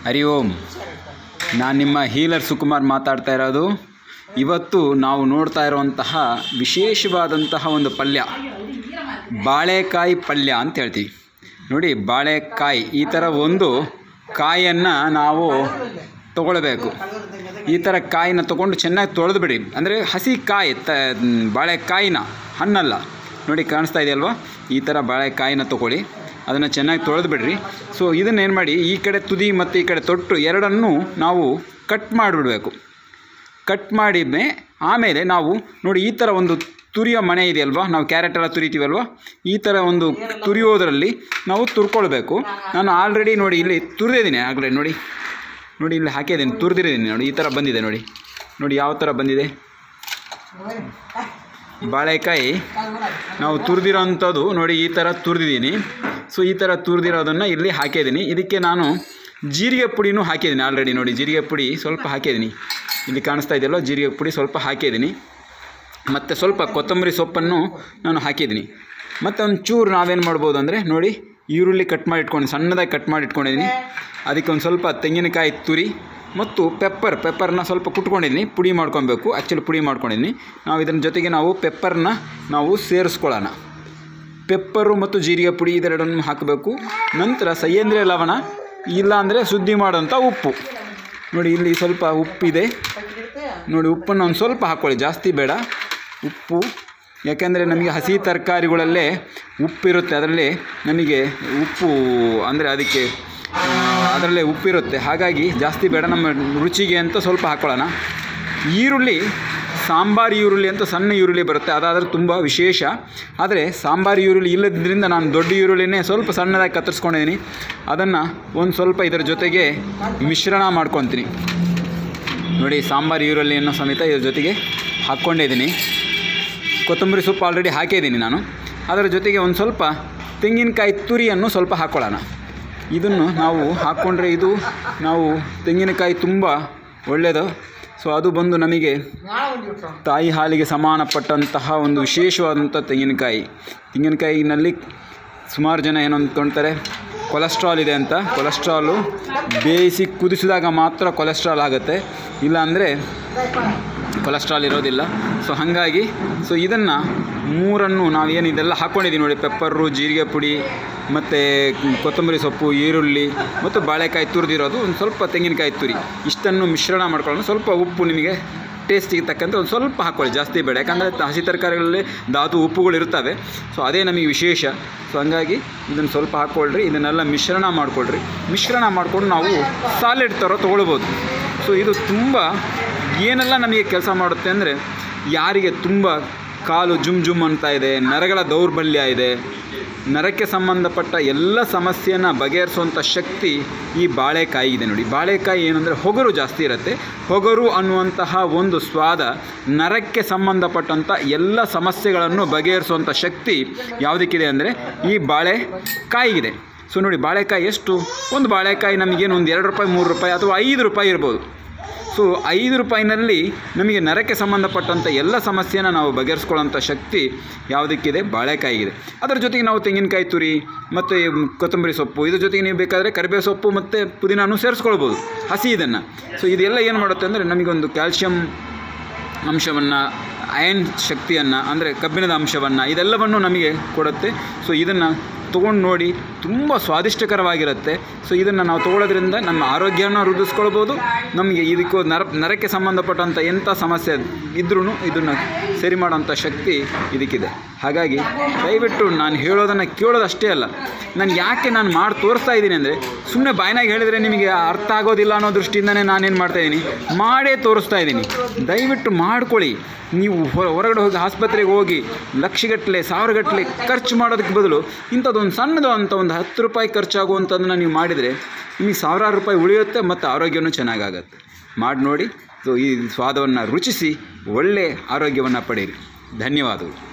ಹರಿ ಓಂ ನಾನು ನಿಮ್ಮ ಹೀಲರ್ ಸುಕುಮಾರ್ ಮಾತಾಡ್ತಾ ಇರೋದು ಇವತ್ತು ನಾವು ನೋಡ್ತಾ ಇರುವಂತಹ ವಿಶೇಷವಾದಂತಹ ಒಂದು ಪಲ್ಯ ಬಾಳೆಕಾಯಿ ಪಲ್ಯ ಅಂತ ಹೇಳ್ತೀವಿ ನೋಡಿ ಬಾಳೆಕಾಯಿ ಈ ಥರ ಒಂದು ಕಾಯನ್ನು ನಾವು ತಗೊಳ್ಬೇಕು ಈ ಥರ ಕಾಯಿನ ತೊಗೊಂಡು ಚೆನ್ನಾಗಿ ತೊಳೆದು ಬಿಡಿ ಅಂದರೆ ಹಸಿ ಕಾಯಿ ತ ಬಾಳೆಕಾಯಿನ ಹಣ್ಣಲ್ಲ ನೋಡಿ ಕಾಣಿಸ್ತಾ ಇದೆಯಲ್ವಾ ಈ ಥರ ಬಾಳೆಕಾಯಿನ ತೊಗೊಳ್ಳಿ ಅದನ್ನು ಚೆನ್ನಾಗಿ ತೊಳೆದು ಬಿಡ್ರಿ ಸೊ ಇದನ್ನು ಏನು ಮಾಡಿ ಈ ಕಡೆ ತುದಿ ಮತ್ತು ಈ ಕಡೆ ತೊಟ್ಟು ಎರಡನ್ನೂ ನಾವು ಕಟ್ ಮಾಡಿಬಿಡಬೇಕು ಕಟ್ ಮಾಡಿದ್ಮೇ ಆಮೇಲೆ ನಾವು ನೋಡಿ ಈ ಥರ ಒಂದು ತುರಿಯೋ ಮನೆ ಇದೆಯಲ್ವಾ ನಾವು ಕ್ಯಾರೆಟ್ ಎಲ್ಲ ತುರಿತೀವಲ್ವ ಈ ಥರ ಒಂದು ತುರಿಯೋದರಲ್ಲಿ ನಾವು ತುರ್ಕೊಳ್ಬೇಕು ನಾನು ಆಲ್ರೆಡಿ ನೋಡಿ ಇಲ್ಲಿ ತುರಿದಿದ್ದೀನಿ ಆಗಲೇ ನೋಡಿ ನೋಡಿ ಇಲ್ಲಿ ಹಾಕಿದ್ದೀನಿ ತುರಿದಿದ್ದೀನಿ ನೋಡಿ ಈ ಥರ ಬಂದಿದೆ ನೋಡಿ ನೋಡಿ ಯಾವ ಥರ ಬಂದಿದೆ ಬಾಳೆಕಾಯಿ ನಾವು ತುರಿದಿರೋಂಥದ್ದು ನೋಡಿ ಈ ಥರ ತುರಿದಿದ್ದೀನಿ ಸೊ ಈ ಥರ ತುರಿದಿರೋದನ್ನು ಇಲ್ಲಿ ಹಾಕಿದ್ದೀನಿ ಇದಕ್ಕೆ ನಾನು ಜೀರಿಗೆ ಪುಡಿನೂ ಹಾಕಿದ್ದೀನಿ ಆಲ್ರೆಡಿ ನೋಡಿ ಜೀರಿಗೆ ಪುಡಿ ಸ್ವಲ್ಪ ಹಾಕಿದ್ದೀನಿ ಇಲ್ಲಿ ಕಾಣಿಸ್ತಾ ಇದೆಯಲ್ಲ ಜೀರಿಗೆ ಪುಡಿ ಸ್ವಲ್ಪ ಹಾಕಿದ್ದೀನಿ ಮತ್ತು ಸ್ವಲ್ಪ ಕೊತ್ತಂಬರಿ ಸೊಪ್ಪನ್ನು ನಾನು ಹಾಕಿದ್ದೀನಿ ಮತ್ತು ಒಂದು ಚೂರು ನಾವೇನು ಮಾಡ್ಬೋದು ಅಂದರೆ ನೋಡಿ ಈರುಳ್ಳಿ ಕಟ್ ಮಾಡಿ ಇಟ್ಕೊಂಡು ಸಣ್ಣದಾಗಿ ಕಟ್ ಮಾಡಿ ಇಟ್ಕೊಂಡಿದ್ದೀನಿ ಅದಕ್ಕೆ ಒಂದು ಸ್ವಲ್ಪ ತೆಂಗಿನಕಾಯಿ ತುರಿ ಮತ್ತು ಪೆಪ್ಪರ್ ಪೆಪ್ಪರ್ನ ಸ್ವಲ್ಪ ಕುಟ್ಕೊಂಡಿದ್ದೀನಿ ಪುಡಿ ಮಾಡ್ಕೊಬೇಕು ಆ್ಯಕ್ಚುಲಿ ಪುಡಿ ಮಾಡ್ಕೊಂಡಿದ್ದೀನಿ ನಾವು ಇದರ ಜೊತೆಗೆ ನಾವು ಪೆಪ್ಪರ್ನ ನಾವು ಸೇರಿಸ್ಕೊಳ್ಳೋಣ ಪೆಪ್ಪರು ಮತ್ತು ಜೀರಿಗೆ ಪುಡಿ ಇದೆರಡನ್ನು ಹಾಕಬೇಕು ನಂತರ ಸಹ್ಯಂದ್ರಿಯ ಲವಣ ಇಲ್ಲ ಅಂದರೆ ಶುದ್ಧಿ ಮಾಡೋಂಥ ಉಪ್ಪು ನೋಡಿ ಇಲ್ಲಿ ಸ್ವಲ್ಪ ಉಪ್ಪಿದೆ ನೋಡಿ ಉಪ್ಪನ್ನು ಒಂದು ಸ್ವಲ್ಪ ಹಾಕ್ಕೊಳ್ಳಿ ಜಾಸ್ತಿ ಬೇಡ ಉಪ್ಪು ಯಾಕೆಂದರೆ ನಮಗೆ ಹಸಿ ತರಕಾರಿಗಳಲ್ಲೇ ಉಪ್ಪಿರುತ್ತೆ ಅದರಲ್ಲಿ ನಮಗೆ ಉಪ್ಪು ಅಂದರೆ ಅದಕ್ಕೆ ಅದರಲ್ಲೇ ಉಪ್ಪಿರುತ್ತೆ ಹಾಗಾಗಿ ಜಾಸ್ತಿ ಬೇಡ ನಮ್ಮ ರುಚಿಗೆ ಅಂತ ಸ್ವಲ್ಪ ಹಾಕ್ಕೊಳ್ಳೋಣ ಈರುಳ್ಳಿ ಸಾಂಬಾರು ಈರುಳ್ಳಿ ಅಂತ ಸಣ್ಣ ಈರುಳ್ಳಿ ಬರುತ್ತೆ ಅದಾದರೆ ತುಂಬ ವಿಶೇಷ ಆದರೆ ಸಾಂಬಾರು ಈರುಳ್ಳಿ ಇಲ್ಲದ್ರಿಂದ ನಾನು ದೊಡ್ಡ ಈರುಳ್ಳಿನೇ ಸ್ವಲ್ಪ ಸಣ್ಣದಾಗಿ ಕತ್ತರಿಸ್ಕೊಂಡಿದ್ದೀನಿ ಅದನ್ನು ಒಂದು ಸ್ವಲ್ಪ ಇದರ ಜೊತೆಗೆ ಮಿಶ್ರಣ ಮಾಡ್ಕೊತೀನಿ ನೋಡಿ ಸಾಂಬಾರು ಈರುಳ್ಳಿಯನ್ನು ಸಮೇತ ಇದ್ರ ಜೊತೆಗೆ ಹಾಕ್ಕೊಂಡಿದ್ದೀನಿ ಕೊತ್ತಂಬರಿ ಸೊಪ್ಪು ಆಲ್ರೆಡಿ ಹಾಕಿದ್ದೀನಿ ನಾನು ಅದರ ಜೊತೆಗೆ ಒಂದು ಸ್ವಲ್ಪ ತೆಂಗಿನಕಾಯಿ ತುರಿಯನ್ನು ಸ್ವಲ್ಪ ಹಾಕ್ಕೊಳ್ಳೋಣ ಇದನ್ನು ನಾವು ಹಾಕ್ಕೊಂಡ್ರೆ ಇದು ನಾವು ತೆಂಗಿನಕಾಯಿ ತುಂಬ ಒಳ್ಳೆಯದು ಸೊ ಅದು ಬಂದು ನಮಗೆ ತಾಯಿ ಹಾಲಿಗೆ ಸಮಾನಪಟ್ಟಂತಹ ಒಂದು ವಿಶೇಷವಾದಂಥ ತೆಂಗಿನಕಾಯಿ ತೆಂಗಿನಕಾಯಿನಲ್ಲಿ ಸುಮಾರು ಜನ ಏನು ಅಂದ್ಕೊಳ್ತಾರೆ ಕೊಲೆಸ್ಟ್ರಾಲ್ ಇದೆ ಅಂತ ಕೊಲೆಸ್ಟ್ರಾಲು ಬೇಯಿಸಿ ಕುದಿಸಿದಾಗ ಮಾತ್ರ ಕೊಲೆಸ್ಟ್ರಾಲ್ ಆಗುತ್ತೆ ಇಲ್ಲಾಂದರೆ ಕೊಲೆಸ್ಟ್ರಾಲ್ ಇರೋದಿಲ್ಲ ಸೊ ಹಾಗಾಗಿ ಸೊ ಇದನ್ನು ಮೂರನ್ನು ನಾವು ಏನು ಇದೆಲ್ಲ ಹಾಕ್ಕೊಂಡಿದ್ದೀವಿ ನೋಡಿ ಪೆಪ್ಪರು ಜೀರಿಗೆ ಪುಡಿ ಮತ್ತು ಕೊತ್ತಂಬರಿ ಸೊಪ್ಪು ಈರುಳ್ಳಿ ಮತ್ತು ಬಾಳೆಕಾಯಿ ತುರಿದಿರೋದು ಒಂದು ಸ್ವಲ್ಪ ತೆಂಗಿನಕಾಯಿ ತುರಿ ಇಷ್ಟನ್ನು ಮಿಶ್ರಣ ಮಾಡ್ಕೊಳ್ಳೋಣ ಸ್ವಲ್ಪ ಉಪ್ಪು ನಿಮಗೆ ಟೇಸ್ಟಿಗೆ ತಕ್ಕಂತೆ ಒಂದು ಸ್ವಲ್ಪ ಹಾಕ್ಕೊಳ್ಳಿ ಜಾಸ್ತಿ ಬೇಡ ಯಾಕಂದರೆ ಹಸಿ ತರಕಾರಿಗಳಲ್ಲಿ ಧಾತು ಉಪ್ಪುಗಳು ಇರ್ತವೆ ಸೊ ಅದೇ ನಮಗೆ ವಿಶೇಷ ಸೊ ಹಂಗಾಗಿ ಇದನ್ನು ಸ್ವಲ್ಪ ಹಾಕ್ಕೊಳ್ರಿ ಇದನ್ನೆಲ್ಲ ಮಿಶ್ರಣ ಮಾಡಿಕೊಳ್ರಿ ಮಿಶ್ರಣ ಮಾಡಿಕೊಂಡು ನಾವು ಸಾಲೆಡ್ ಥರ ತೊಗೊಳ್ಬೋದು ಸೊ ಇದು ತುಂಬ ಏನೆಲ್ಲ ನಮಗೆ ಕೆಲಸ ಮಾಡುತ್ತೆ ಅಂದರೆ ಯಾರಿಗೆ ತುಂಬ ಕಾಲು ಜುಮ್ ಜುಮ್ ಅಂತ ಇದೆ ನರಗಳ ದೌರ್ಬಲ್ಯ ಇದೆ ನರಕ್ಕೆ ಸಂಬಂಧಪಟ್ಟ ಎಲ್ಲ ಸಮಸ್ಯೆಯನ್ನು ಬಗೆಹರಿಸುವಂಥ ಶಕ್ತಿ ಈ ಬಾಳೆಕಾಯಿ ಇದೆ ನೋಡಿ ಬಾಳೆಕಾಯಿ ಏನಂದರೆ ಹೊಗರು ಜಾಸ್ತಿ ಇರುತ್ತೆ ಹೊಗರು ಅನ್ನುವಂತಹ ಒಂದು ಸ್ವಾದ ನರಕ್ಕೆ ಸಂಬಂಧಪಟ್ಟಂಥ ಎಲ್ಲ ಸಮಸ್ಯೆಗಳನ್ನು ಬಗೆಹರಿಸುವಂಥ ಶಕ್ತಿ ಯಾವುದಕ್ಕಿದೆ ಅಂದರೆ ಈ ಬಾಳೆಕಾಯಿಗಿದೆ ಸೊ ನೋಡಿ ಬಾಳೆಕಾಯಿ ಎಷ್ಟು ಒಂದು ಬಾಳೆಕಾಯಿ ನಮಗೇನು ಒಂದು ಎರಡು ರೂಪಾಯಿ ಮೂರು ರೂಪಾಯಿ ಅಥವಾ ಐದು ರೂಪಾಯಿ ಇರ್ಬೋದು ಸೊ ಐದು ರೂಪಾಯಿನಲ್ಲಿ ನಮಗೆ ನರಕ್ಕೆ ಸಂಬಂಧಪಟ್ಟಂಥ ಎಲ್ಲ ಸಮಸ್ಯೆನ ನಾವು ಬಗೆಹರಿಸ್ಕೊಳ್ಳೋಂಥ ಶಕ್ತಿ ಯಾವುದಕ್ಕಿದೆ ಬಾಳೆಕಾಯಿಗಿದೆ ಅದರ ಜೊತೆಗೆ ನಾವು ತೆಂಗಿನಕಾಯಿ ತುರಿ ಮತ್ತು ಕೊತ್ತಂಬರಿ ಸೊಪ್ಪು ಇದ್ರ ಜೊತೆಗೆ ನೀವು ಬೇಕಾದರೆ ಕರಿಬೇವು ಸೊಪ್ಪು ಮತ್ತು ಪುದೀನೂ ಸೇರಿಸ್ಕೊಳ್ಬೋದು ಹಸಿ ಇದನ್ನು ಸೊ ಇದೆಲ್ಲ ಏನು ಮಾಡುತ್ತೆ ಅಂದರೆ ನಮಗೊಂದು ಕ್ಯಾಲ್ಶಿಯಂ ಅಂಶವನ್ನು ಅಯನ್ ಶಕ್ತಿಯನ್ನು ಅಂದರೆ ಕಬ್ಬಿಣದ ಅಂಶವನ್ನು ಇದೆಲ್ಲವನ್ನು ನಮಗೆ ಕೊಡುತ್ತೆ ಸೊ ಇದನ್ನು ತೊಗೊಂಡು ನೋಡಿ ತುಂಬ ಸ್ವಾದಿಷ್ಟಕರವಾಗಿರುತ್ತೆ ಸೊ ಇದನ್ನು ನಾವು ತೊಗೊಳ್ಳೋದ್ರಿಂದ ನಮ್ಮ ಆರೋಗ್ಯವನ್ನು ವೃದ್ಧಿಸ್ಕೊಳ್ಬೋದು ನಮಗೆ ಇದಕ್ಕೂ ನರ ನರಕ್ಕೆ ಸಂಬಂಧಪಟ್ಟಂಥ ಎಂಥ ಸಮಸ್ಯೆ ಇದ್ರೂ ಇದನ್ನು ಸರಿ ಮಾಡೋಂಥ ಶಕ್ತಿ ಇದಕ್ಕಿದೆ ಹಾಗಾಗಿ ದಯವಿಟ್ಟು ನಾನು ಹೇಳೋದನ್ನು ಕೇಳೋದಷ್ಟೇ ಅಲ್ಲ ನಾನು ಯಾಕೆ ನಾನು ಮಾಡಿ ತೋರಿಸ್ತಾ ಇದ್ದೀನಿ ಅಂದರೆ ಸುಮ್ಮನೆ ಬಾಯಿನಾಗ ಹೇಳಿದರೆ ನಿಮಗೆ ಅರ್ಥ ಆಗೋದಿಲ್ಲ ಅನ್ನೋ ದೃಷ್ಟಿಯಿಂದನೇ ನಾನೇನು ಮಾಡ್ತಾಯಿದ್ದೀನಿ ಮಾಡೇ ತೋರಿಸ್ತಾ ಇದ್ದೀನಿ ದಯವಿಟ್ಟು ಮಾಡ್ಕೊಳ್ಳಿ ನೀವು ಹೊರ ಹೊರಗಡೆ ಹೋಗಿ ಆಸ್ಪತ್ರೆಗೆ ಹೋಗಿ ಲಕ್ಷಗಟ್ಟಲೆ ಸಾವಿರಗಟ್ಟಲೆ ಖರ್ಚು ಮಾಡೋದಕ್ಕೆ ಬದಲು ಇಂಥದ್ದೊಂದು ಸಣ್ಣದು ಅಂತ ಒಂದು ಹತ್ತು ರೂಪಾಯಿ ಖರ್ಚಾಗುವಂಥದ್ದನ್ನು ನೀವು ಮಾಡಿದರೆ ನಿಮಗೆ ಸಾವಿರಾರು ರೂಪಾಯಿ ಉಳಿಯುತ್ತೆ ಮತ್ತು ಆರೋಗ್ಯನೂ ಚೆನ್ನಾಗಾಗತ್ತೆ ಮಾಡಿ ನೋಡಿ ಸೊ ಈ ಸ್ವಾದವನ್ನು ರುಚಿಸಿ ಒಳ್ಳೆಯ ಆರೋಗ್ಯವನ್ನು ಪಡೆಯಿರಿ ಧನ್ಯವಾದಗಳು